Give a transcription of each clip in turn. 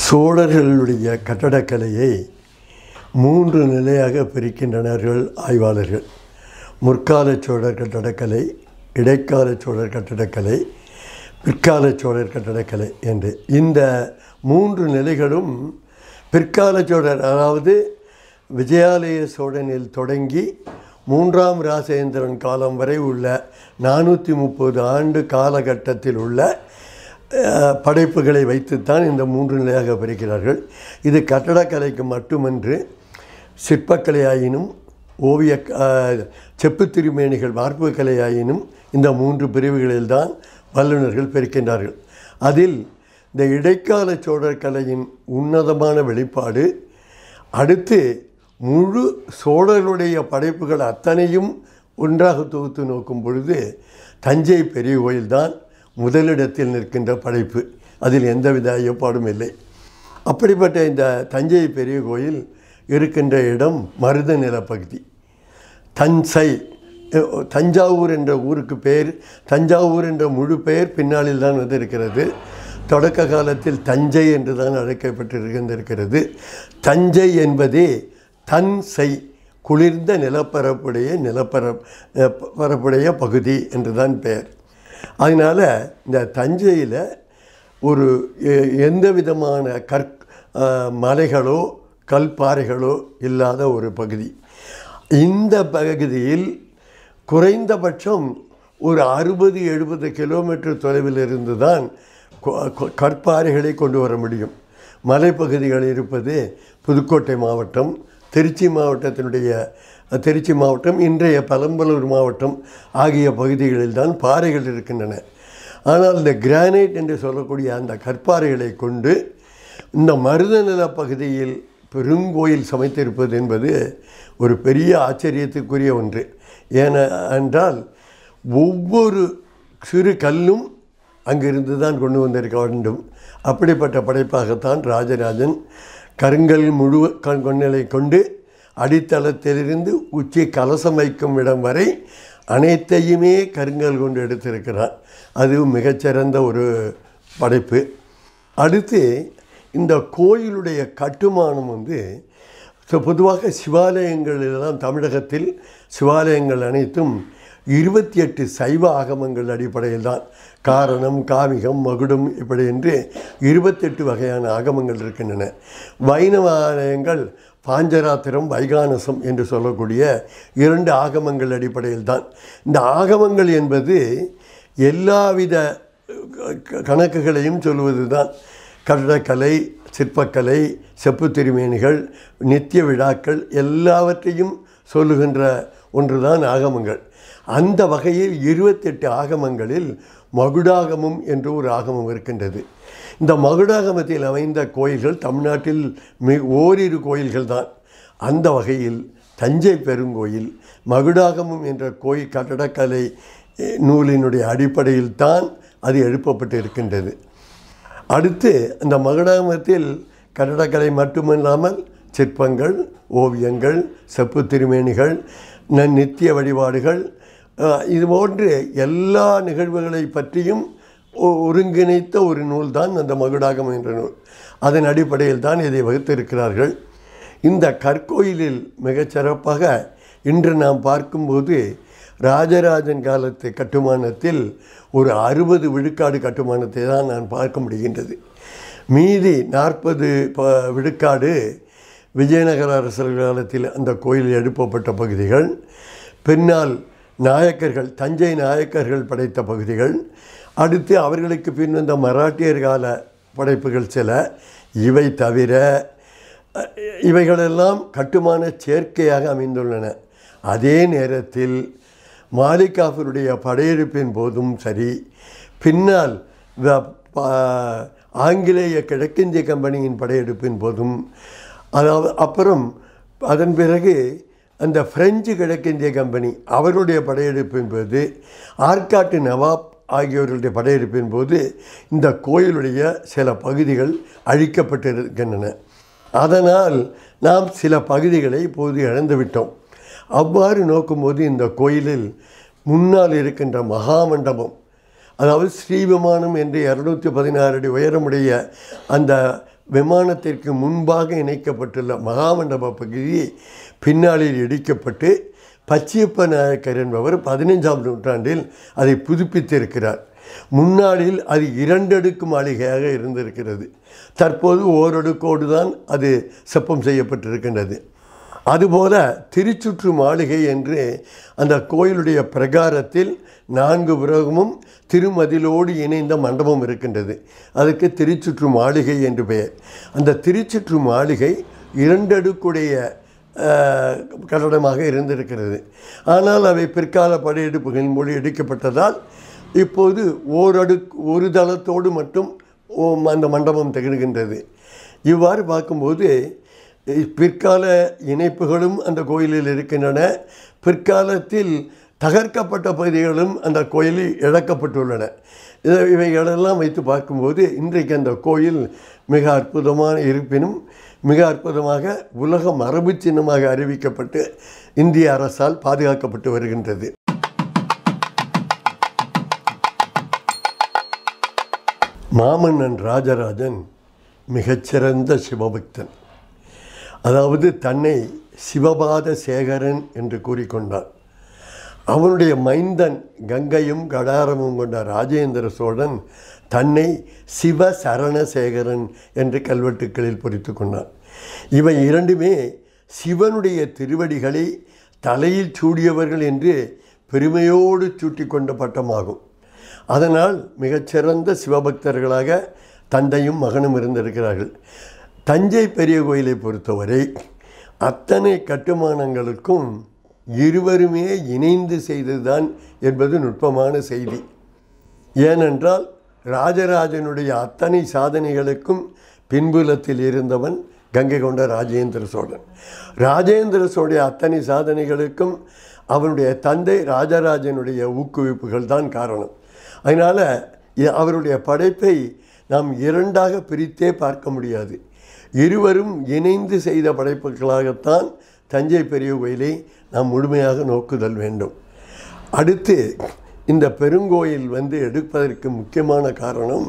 சோழர்களுடைய கட்டடக்கலையை மூன்று நிலையாக பிரிக்கின்றனர்கள் ஆய்வாளர்கள் முற்கால சோழர் கட்டடக்கலை இடைக்கால சோழர் கட்டடக்கலை பிற்கால சோழர் கட்டடக்கலை என்று இந்த மூன்று நிலைகளும் பிற்கால சோழர் அதாவது விஜயாலய சோழனில் தொடங்கி மூன்றாம் ராசேந்திரன் காலம் வரை உள்ள நானூற்றி முப்பது ஆண்டு காலகட்டத்தில் உள்ள அஹ், படைப்புகளை வைத்துத்தான் இந்த மூன்று நிலையாக பிரிக்கிறார்கள் இது கட்டடக்கலைக்கு மட்டுமன்று சிற்பக்கலையாயினும் ஓவிய அஹ், செப்புத் திருமேனிகள் வார்ப்பு கலையாயினும் இந்த மூன்று பிரிவுகளில்தான் வல்லுநர்கள் பிரிக்கின்றார்கள் அதில் இந்த இடைக்கால சோழர் கலையின் உன்னதமான வெளிப்பாடு அடுத்து முழு சோழர்களுடைய படைப்புகள் அத்தனையும் ஒன்றாக தொகுத்து நோக்கும் பொழுது தஞ்சை பெரிய கோயில்தான் முதலிடத்தில் நிற்கின்ற படைப்பு அதில் எந்தவித ஐயப்பாடும் இல்லை அப்படிப்பட்ட இந்த தஞ்சை பெரிய கோயில் இருக்கின்ற இடம் மருத நிலப்பகுதி தஞ்சை அஹ், தஞ்சாவூர் என்ற ஊருக்கு பேர் தஞ்சாவூர் என்ற முழு பெயர் பின்னாளில் தான் வந்திருக்கிறது தொடக்க காலத்தில் தஞ்சை என்று தான் அழைக்கப்பட்டிருக்கின்றிருக்கிறது தஞ்சை என்பதே தன்சை குளிர்ந்த நிலப்பரப்புடைய நிலப்பர அஹ், பரப்புடைய பகுதி என்று தான் பெயர் அதனால் இந்த தஞ்சையில் ஒரு எ- எந்த விதமான கற் அஹ், மலைகளோ கல்பாறைகளோ இல்லாத ஒரு பகுதி இந்த பகுதியில் குறைந்தபட்சம் ஒரு அறுபது எழுபது கிலோமீட்டர் தொலைவில் இருந்து தான் கொ- கொ- கற்பாறைகளை கொண்டு வர முடியும் மலைப்பகுதிகள் இருப்பது புதுக்கோட்டை மாவட்டம் திருச்சி மாவட்டத்தினுடைய திருச்சி மாவட்டம் இன்றைய பெரம்பலூர் மாவட்டம் ஆகிய பகுதிகளில் தான் பாறைகள் இருக்கின்றன ஆனால் இந்த கிரானைட் என்று சொல்லக்கூடிய அந்த கற்பாறைகளை கொண்டு இந்த மருதநில பகுதியில் பெருங்கோயில் சமைத்திருப்பது என்பது ஒரு பெரிய ஆச்சரியத்துக்குரிய ஒன்று ஏன என்றால் ஒவ்வொரு சிறு கல்லும் அங்கிருந்து தான் கொண்டு வந்திருக்க வேண்டும் அப்படிப்பட்ட படைப்பாகத்தான் ராஜராஜன் கருங்கல் முழு க- கொன்னலை கொண்டு அடித்தளத்திலிருந்து உச்சி கலசம் வைக்கும் இடம் வரை அனைத்தையுமே கருங்கல் கொண்டு எடுத்திருக்கிறார் அது மிகச்சிறந்த ஒரு படைப்பு அடுத்து இந்த கோயிலுடைய கட்டுமானம் வந்து ஸோ பொதுவாக சிவாலயங்களெல்லாம் தமிழகத்தில் சிவாலயங்கள் அனைத்தும் இருபத்தி எட்டு சைவ ஆகமங்கள் அடிப்படையில் தான் காரணம் காமிகம் மகுடம் இப்படி என்று இருபத்தெட்டு வகையான ஆகமங்கள் இருக்கின்றன வைணவ ஆலயங்கள் பாஞ்சராத்திரம் வைகானசம் என்று சொல்லக்கூடிய இரண்டு ஆகமங்கள் அடிப்படையில் தான் இந்த ஆகமங்கள் என்பது எல்லாவித க- கணக்குகளையும் சொல்வது தான் கட்டடக்கலை சிற்பக்கலை செப்புத் திருமேனிகள் நித்திய விழாக்கள் எல்லாவற்றையும் சொல்லுகின்ற ஒன்றுதான் ஆகமங்கள் அந்த வகையில் இருபத்தெட்டு ஆகமங்களில் மகுடாகமம் என்று ஒரு ஆகமம் இருக்கின்றது இந்த மகுடாகமத்தில் அமைந்த கோயில்கள் தமிழ்நாட்டில் மிக ஓரிரு கோயில்கள் தான் அந்த வகையில் தஞ்சை பெருங்கோயில் மகுடாகமம் என்ற கோயில் கட்டடக்கலை அஹ், நூலினுடைய அடிப்படையில் தான் அது எழுப்பப்பட்டு இருக்கின்றது அடுத்து அந்த மகுடாகமத்தில் கட்டடக்கலை மட்டுமல்லாமல் சிற்பங்கள் ஓவியங்கள் செப்பு திருமேனிகள் ந- நித்திய வழிபாடுகள் அஹ், இது போன்று எல்லா நிகழ்வுகளை பற்றியும் ஒ- ஒருங்கிணைத்த ஒரு நூல் தான் அந்த மகுடாகம் என்ற நூல் அதன் அடிப்படையில் தான் இதை வகுத்திருக்கிறார்கள் இந்த கற்கோயிலில் மிகச் சிறப்பாக இன்று நாம் பார்க்கும்போது ராஜராஜன் காலத்து கட்டுமானத்தில் ஒரு அறுபது விழுக்காடு கட்டுமானத்தை தான் நான் பார்க்க முடிகின்றது மீதி நாற்பது ப விழுக்காடு விஜயநகர அரசர்கள் காலத்தில் அந்த கோயில் எழுப்பப்பட்ட பகுதிகள் பின்னால் நாயக்கர்கள் தஞ்சை நாயக்கர்கள் படைத்த பகுதிகள் அடுத்து அவர்களுக்கு பின் வந்த மராட்டியர் கால படைப்புகள் சில இவை தவிர அஹ், இவைகளெல்லாம் கட்டுமான சேர்க்கையாக அமைந்துள்ளன அதே நேரத்தில் மாலிகாஃபருடைய படையெடுப்பின் போதும் சரி பின்னால் வ- ப- ஆங்கிலேய கிழக்கிந்திய கம்பெனியின் படையெடுப்பின் போதும் அதாவது அப்புறம் அதன் பிறகு அந்த பிரெஞ்சு கிழக்கிந்திய கம்பெனி அவர்களுடைய படையெடுப்பின் போது ஆற்காட்டு நவாப் ஆகியோர்களுடைய படையெடுப்பின் போது இந்த கோயிலுடைய சில பகுதிகள் அழிக்கப்பட்டிருக்கின்றன அதனால் நாம் சில பகுதிகளை இப்போது இழந்துவிட்டோம் அவ்வாறு நோக்கும்போது இந்த கோயிலில் முன்னால் இருக்கின்ற மகாமண்டபம் அதாவது ஸ்ரீவிமானம் என்று இரநூத்தி பதினாறு அடி உயரமுடைய அந்த விமானத்திற்கு முன்பாக இணைக்கப்பட்டுள்ள மகாமண்டப பகுதி பின்னாளில் இடிக்கப்பட்டு பச்சையப்ப நாயக்கர் என்பவர் பதினைஞ்சாம் நூற்றாண்டில் அதை புதுப்பித்திருக்கிறார் முன்னாளில் அது இரண்டடுக்கு மாளிகையாக இருந்திருக்கிறது தற்போது ஓரடுக்கோடு தான் அது செப்பம் செய்யப்பட்டிருக்கின்றது அதுபோல திருச்சுற்று மாளிகை என்று அந்த கோயிலுடைய பிரகாரத்தில் நான்கு புறமும் திருமதிலோடு இணைந்த மண்டபம் இருக்கின்றது அதுக்கு திருச்சுற்று மாளிகை என்று பெயர் அந்த திருச்சுற்று மாளிகை இரண்டடுக்குடைய அஹ், கட்டடமாக இருந்திருக்கிறது ஆனால் அவை பிற்கால படையெடுப்புகளின் மொழி எடுக்கப்பட்டதால் இப்போது ஓரடுக்கு ஒரு தளத்தோடு மட்டும் ஓ- அந்த மண்டபம் திகழ்கின்றது இவ்வாறு பார்க்கும்போது பிற்கால இணைப்புகளும் அந்த கோயிலில் இருக்கின்றன பிற்காலத்தில் தகர்க்கப்பட்ட பகுதிகளும் அந்த கோயிலில் இழக்கப்பட்டுள்ளன இதை இவைகளெல்லாம் வைத்து பார்க்கும்போது இன்றைக்கு அந்த கோயில் மிக அற்புதமான இருப்பினும் மிக அற்புதமாக உலக மரபு சின்னமாக அறிவிக்கப்பட்டு இந்திய அரசால் பாதுகாக்கப்பட்டு வருகின்றது மாமன்னன் ராஜராஜன் மிகச்சிறந்த சிவபக்தன் அதாவது தன்னை சிவபாத சேகரன் என்று கூறிக்கொண்டான் அவனுடைய மைந்தன் கங்கையும் கடாரமும் கொண்ட ராஜேந்திர சோழன் தன்னை சிவ சரணசேகரன் என்று கல்வெட்டுக்களில் பொறித்து கொண்டான் இவை இரண்டுமே சிவனுடைய திருவடிகளை தலையில் சூடியவர்கள் என்று பெருமையோடு சூட்டிக் கொண்ட பட்டமாகும் அதனால் மிகச்சிறந்த சிவபக்தர்களாக தந்தையும் மகனும் இருந்திருக்கிறார்கள் தஞ்சை பெரிய கோயிலை பொறுத்தவரை அத்தனை கட்டுமானங்களுக்கும் இருவருமே இணைந்து செய்ததுதான் என்பது நுட்பமான செய்தி ஏனென்றால் ராஜராஜனுடைய அத்தனை சாதனைகளுக்கும் பின்புலத்தில் இருந்தவன் கங்கை கொண்ட ராஜேந்திர சோழன் ராஜேந்திர சோழனுடைய அத்தனை சாதனைகளுக்கும் அவனுடைய தந்தை ராஜராஜனுடைய ஊக்குவிப்புகள் தான் காரணம் அதனால் இ- அவருடைய படைப்பை நாம் இரண்டாக பிரித்தே பார்க்க முடியாது இருவரும் இணைந்து செய்த படைப்புகளாகத்தான் தஞ்சை பெரிய கோயிலை நாம் முழுமையாக நோக்குதல் வேண்டும் அடுத்து இந்த பெருங்கோயில் வந்து எடுப்பதற்கு முக்கியமான காரணம்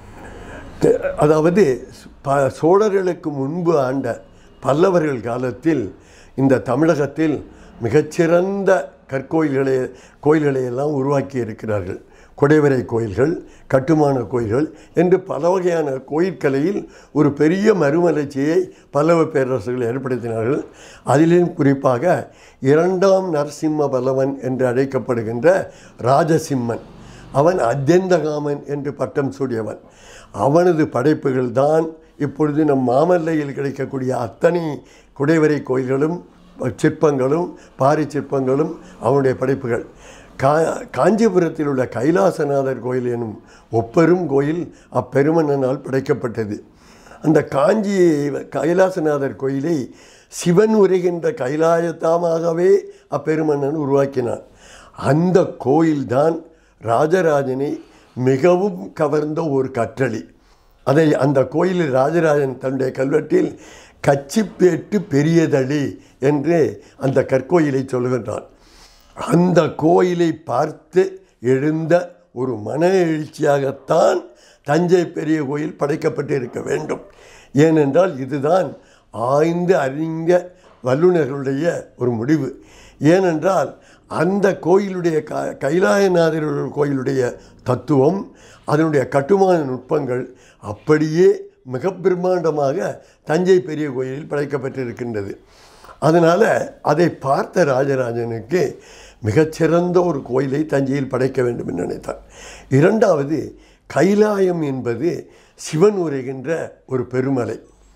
த- அதாவது ப சோழர்களுக்கு முன்பு ஆண்ட பல்லவர்கள் காலத்தில் இந்த தமிழகத்தில் மிகச்சிறந்த கற்கோயில்களை கோயில்களை எல்லாம் உருவாக்கி இருக்கிறார்கள் குடைவரை கோயில்கள் கட்டுமான கோயில்கள் என்று பல வகையான கோயிற்கலையில் ஒரு பெரிய மறுமலர்ச்சியை பல்லவ பேரரசுகள் ஏற்படுத்தினார்கள் அதிலும் குறிப்பாக இரண்டாம் நரசிம்ம பல்லவன் என்று அழைக்கப்படுகின்ற ராஜசிம்மன் அவன் அத்தியந்தகாமன் என்று பட்டம் சூடியவன் அவனது படைப்புகள் தான் இப்பொழுது நம் மாமல்லையில் கிடைக்கக்கூடிய அத்தனை குடைவரை கோயில்களும் சிற்பங்களும் பாரி சிற்பங்களும் அவனுடைய படைப்புகள் கா காஞ்சிபுரத்தில் உள்ள கைலாசநாதர் கோயில் எனும் ஒப்பெரும் கோயில் அப்பெருமன்னனால் படைக்கப்பட்டது அந்த காஞ்சி கைலாசநாதர் கோயிலை சிவன் உரைகின்ற கைலாயத்தாமாகவே அப்பெருமன்னன் உருவாக்கினான் அந்த கோயில்தான் ராஜராஜனை மிகவும் கவர்ந்த ஒரு கற்றளி அதை அந்த கோயிலில் ராஜராஜன் தன்னுடைய கல்வெட்டில் கச்சிப்பேட்டு பெரியதளி என்று அந்த கற்கோயிலை சொல்கின்றான் அந்த கோயிலை பார்த்து எழுந்த ஒரு மன எழுச்சியாகத்தான் தஞ்சை பெரிய கோயில் படைக்கப்பட்டு இருக்க வேண்டும் ஏனென்றால் இதுதான் ஆய்ந்து அறிந்த வல்லுநர்களுடைய ஒரு முடிவு ஏனென்றால் அந்த கோயிலுடைய க கைலாயநாதர் கோயிலுடைய தத்துவம் அதனுடைய கட்டுமான நுட்பங்கள் அப்படியே மிக பிரம்மாண்டமாக தஞ்சை பெரிய கோயிலில் படைக்கப்பட்டிருக்கின்றது அதனால் அதை பார்த்த ராஜராஜனுக்கு மிகச்சிறந்த ஒரு கோயிலை தஞ்சையில் படைக்க வேண்டும் என்று நினைத்தார் இரண்டாவது கைலாயம் என்பது சிவன் உரைகின்ற ஒரு பெருமலை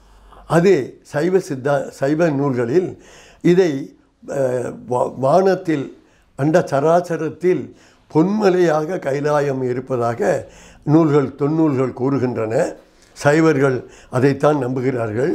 அது சைவ சித்தா சைவ நூல்களில் இதை அஹ், வா- வானத்தில் அண்ட சராசரத்தில் பொன்மலையாக கைலாயம் இருப்பதாக நூல்கள் தொன்னூல்கள் கூறுகின்றன சைவர்கள் அதைத்தான் நம்புகிறார்கள்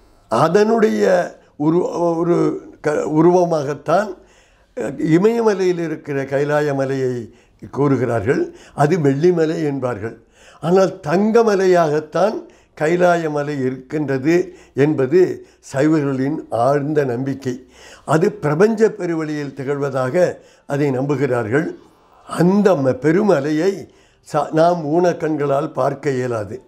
அதனுடைய உரு ஒரு க உருவமாகத்தான் அஹ், இமயமலையில் இருக்கிற கைலாய மலையை கூறுகிறார்கள் அது வெள்ளிமலை என்பார்கள் ஆனால் தங்கமலையாகத்தான் கைலாய மலை இருக்கின்றது என்பது சைவர்களின் ஆழ்ந்த நம்பிக்கை அது பிரபஞ்ச பெருவழியில் திகழ்வதாக அதை நம்புகிறார்கள் அந்த ம- பெருமலையை ச நாம் ஊனக்கண்களால் பார்க்க இயலாது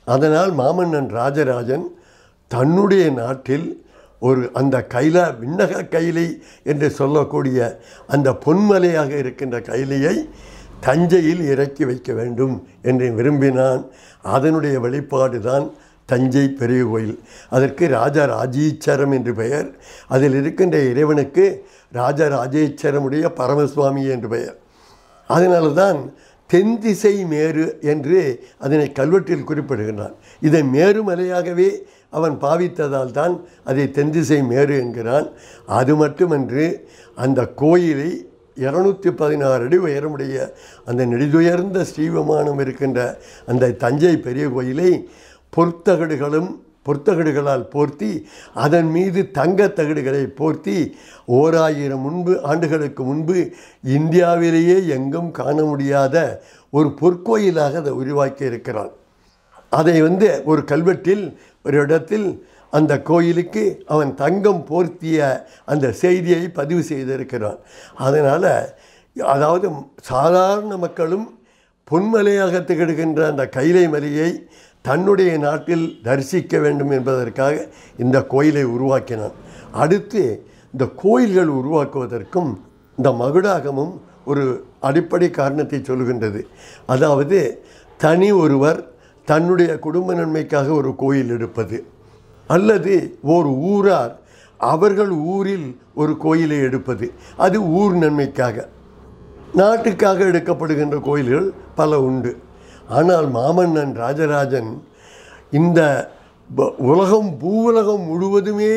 அதனால் மாமன்னன் ராஜராஜன் தன்னுடைய நாட்டில் ஒரு அந்த கைலா விண்ணக கைலை என்று சொல்லக்கூடிய அந்த பொன்மலையாக இருக்கின்ற கைலையை தஞ்சையில் இறக்கி வைக்க வேண்டும் என்று விரும்பினான் அதனுடைய வெளிப்பாடு தான் தஞ்சை பெரிய கோயில் அதற்கு ராஜா ராஜீச்சரம் என்று பெயர் அதில் இருக்கின்ற இறைவனுக்கு ராஜா ராஜேச்சரமுடைய பரமசுவாமி என்று பெயர் அதனால தான் தென்திசை மேரு என்று அதனை கல்வெட்டில் குறிப்பிடுகிறான் இதை மேருமலையாகவே அவன் பாவித்ததால் தான் அதை தென்திசை மேரு என்கிறான் அது மட்டுமன்று அந்த கோயிலை இரநூத்தி பதினாறு அடி உயரமுடைய அந்த நெடிதுயர்ந்த ஸ்ரீவிமானம் இருக்கின்ற அந்த தஞ்சை பெரிய கோயிலை பொற்தகடுகளும் பொற்தகடுகளால் போர்த்தி அதன் மீது தங்கத் தகடுகளை போர்த்தி ஓர் ஆயிரம் முன்பு ஆண்டுகளுக்கு முன்பு இந்தியாவிலேயே எங்கும் காண முடியாத ஒரு பொற்கோயிலாக அதை உருவாக்கி இருக்கிறான் அதை வந்து ஒரு கல்வெட்டில் ஒரு இடத்தில் அந்த கோயிலுக்கு அவன் தங்கம் போர்த்திய அந்த செய்தியை பதிவு செய்திருக்கிறான் அதனால் அதாவது சாதாரண மக்களும் பொன்மலையாக திகழ்கின்ற அந்த கைலை மலையை தன்னுடைய நாட்டில் தரிசிக்க வேண்டும் என்பதற்காக இந்த கோயிலை உருவாக்கினான் அடுத்து இந்த கோயில்கள் உருவாக்குவதற்கும் இந்த மகுடாகமும் ஒரு அடிப்படை காரணத்தை சொல்கின்றது அதாவது தனி ஒருவர் தன்னுடைய குடும்ப நன்மைக்காக ஒரு கோயில் எடுப்பது அல்லது ஓர் ஊரார் அவர்கள் ஊரில் ஒரு கோயிலை எடுப்பது அது ஊர் நன்மைக்காக நாட்டுக்காக எடுக்கப்படுகின்ற கோயில்கள் பல உண்டு ஆனால் மாமன்னன் ராஜராஜன் இந்த ப- உலகம் பூவுலகம் முழுவதுமே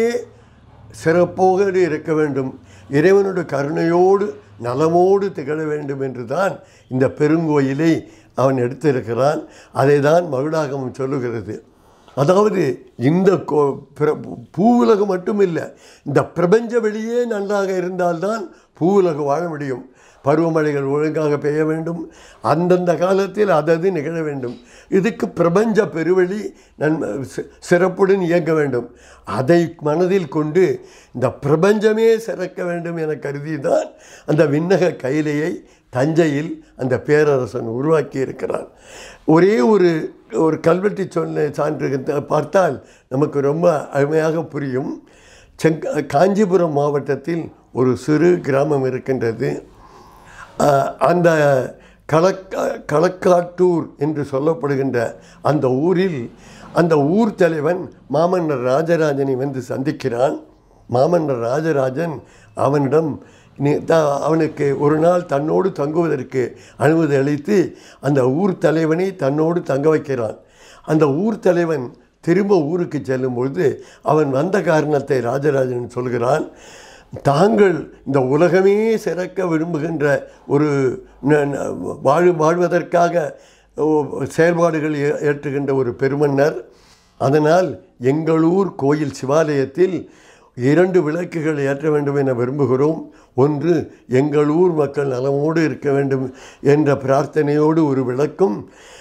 சிறப்போக இருக்க வேண்டும் இறைவனுடைய கருணையோடு நலமோடு திகழ வேண்டும் என்று தான் இந்த பெருங்கோயிலை அவன் எடுத்திருக்கிறான் அதை தான் மகுடாகமம் சொல்லுகிறது அதாவது இந்த கோ பிர பூவுலகம் மட்டுமில்லை இந்த பிரபஞ்ச வெளியே நன்றாக இருந்தால்தான் பூவுலகம் வாழ முடியும் பருவமழைகள் ஒழுங்காக பெய்ய வேண்டும் அந்தந்த காலத்தில் அதது நிகழ வேண்டும் இதுக்கு பிரபஞ்ச பெருவழி நன்ம சி- சிறப்புடன் இயங்க வேண்டும் அதை மனதில் கொண்டு இந்த பிரபஞ்சமே சிறக்க வேண்டும் என கருதி தான் அந்த விண்ணக கைலையை தஞ்சையில் அந்த பேரரசன் உருவாக்கி இருக்கிறான் ஒரே ஒரு ஒரு கல்வெட்டு சொன்ன சான்று பார்த்தால் நமக்கு ரொம்ப அருமையாக புரியும் செங் காஞ்சிபுரம் மாவட்டத்தில் ஒரு சிறு கிராமம் இருக்கின்றது அஹ், அந்த களக்க களக்காட்டூர் என்று சொல்லப்படுகின்ற அந்த ஊரில் அந்த ஊர் தலைவன் மாமன்னர் ராஜராஜனை வந்து சந்திக்கிறான் மாமன்னர் ராஜராஜன் அவனிடம் நீ த அவனுக்கு ஒரு நாள் தன்னோடு தங்குவதற்கு அனுமதி அளித்து அந்த ஊர் தலைவனை தன்னோடு தங்க வைக்கிறான் அந்த ஊர் தலைவன் திரும்ப ஊருக்கு செல்லும்பொழுது அவன் வந்த காரணத்தை ராஜராஜன் சொல்கிறான் தாங்கள் இந்த உலகமே சிறக்க விரும்புகின்ற ஒரு ந- ந- வாழ் வாழ்வதற்காக ஓ, செயல்பாடுகள் ஏ- ஏற்றுகின்ற ஒரு பெருமன்னர் அதனால் எங்களூர் கோயில் சிவாலயத்தில் இரண்டு விளக்குகள் ஏற்ற வேண்டும் என விரும்புகிறோம் ஒன்று எங்கள் ஊர் மக்கள் நலமோடு இருக்க வேண்டும் என்ற பிரார்த்தனையோடு ஒரு விளக்கும்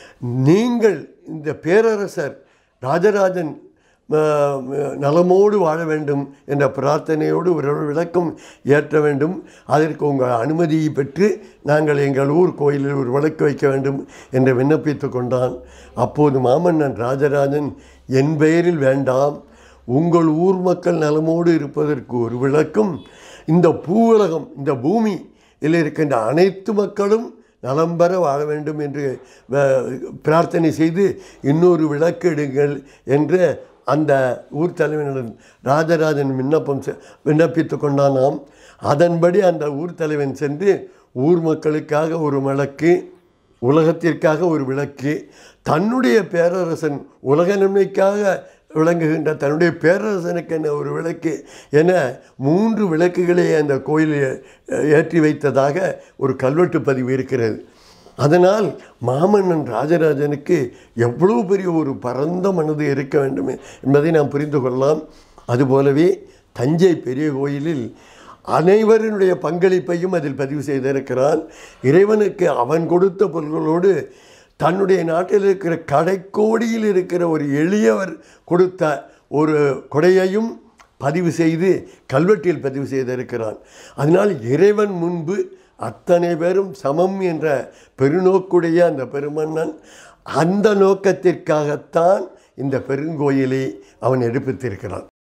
நீங்கள் இந்த பேரரசர் ராஜராஜன் அஹ், நலமோடு வாழ வேண்டும் என்ற பிரார்த்தனையோடு ஒரு விளக்கம் ஏற்ற வேண்டும் அதற்கு உங்கள் அனுமதியை பெற்று நாங்கள் எங்கள் ஊர் கோயிலில் ஒரு விளக்கு வைக்க வேண்டும் என்று விண்ணப்பித்து கொண்டான் அப்போது மாமன்னன் ராஜராஜன் என் பெயரில் வேண்டாம் உங்கள் ஊர் மக்கள் நலமோடு இருப்பதற்கு ஒரு விளக்கும் இந்த பூவுலகம் இந்த பூமி இதில் இருக்கின்ற அனைத்து மக்களும் நலம் பெற வாழ வேண்டும் என்று அஹ், பிரார்த்தனை செய்து இன்னொரு விளக்கு எடுங்கள் என்று அந்த ஊர் தலைவனிடம் ராஜராஜன் விண்ணப்பம் செ- விண்ணப்பித்து கொண்டானாம் அதன்படி அந்த ஊர் தலைவன் சென்று ஊர் மக்களுக்காக ஒரு விளக்கு உலகத்திற்காக ஒரு விளக்கு தன்னுடைய பேரரசன் உலக நன்மைக்காக விளங்குகின்ற தன்னுடைய பேரரசனுக்கு என்ன ஒரு விளக்கு என மூன்று விளக்குகளை அந்த கோயிலில் அஹ், ஏற்றி வைத்ததாக ஒரு கல்வெட்டு பதிவு இருக்கிறது அதனால் மாமன்னன் ராஜராஜனுக்கு எவ்வளவு பெரிய ஒரு பரந்த மனது இருக்க வேண்டும் என்பதை நாம் புரிந்து கொள்ளலாம் அதுபோலவே தஞ்சை பெரிய கோயிலில் அனைவரினுடைய பங்களிப்பையும் அதில் பதிவு செய்திருக்கிறான் இறைவனுக்கு அவன் கொடுத்த பொருள்களோடு தன்னுடைய நாட்டில் இருக்கிற கடைக்கோடியில் இருக்கிற ஒரு எளியவர் கொடுத்த ஒரு கொடையையும் பதிவு செய்து கல்வெட்டில் பதிவு செய்திருக்கிறான் அதனால் இறைவன் முன்பு அத்தனை பேரும் சமம் என்ற பெருநோக்குடைய அந்த பெருமன்னன் அந்த நோக்கத்திற்காகத்தான் இந்த பெருங்கோயிலை அவன் எடுப்பித்திருக்கிறான்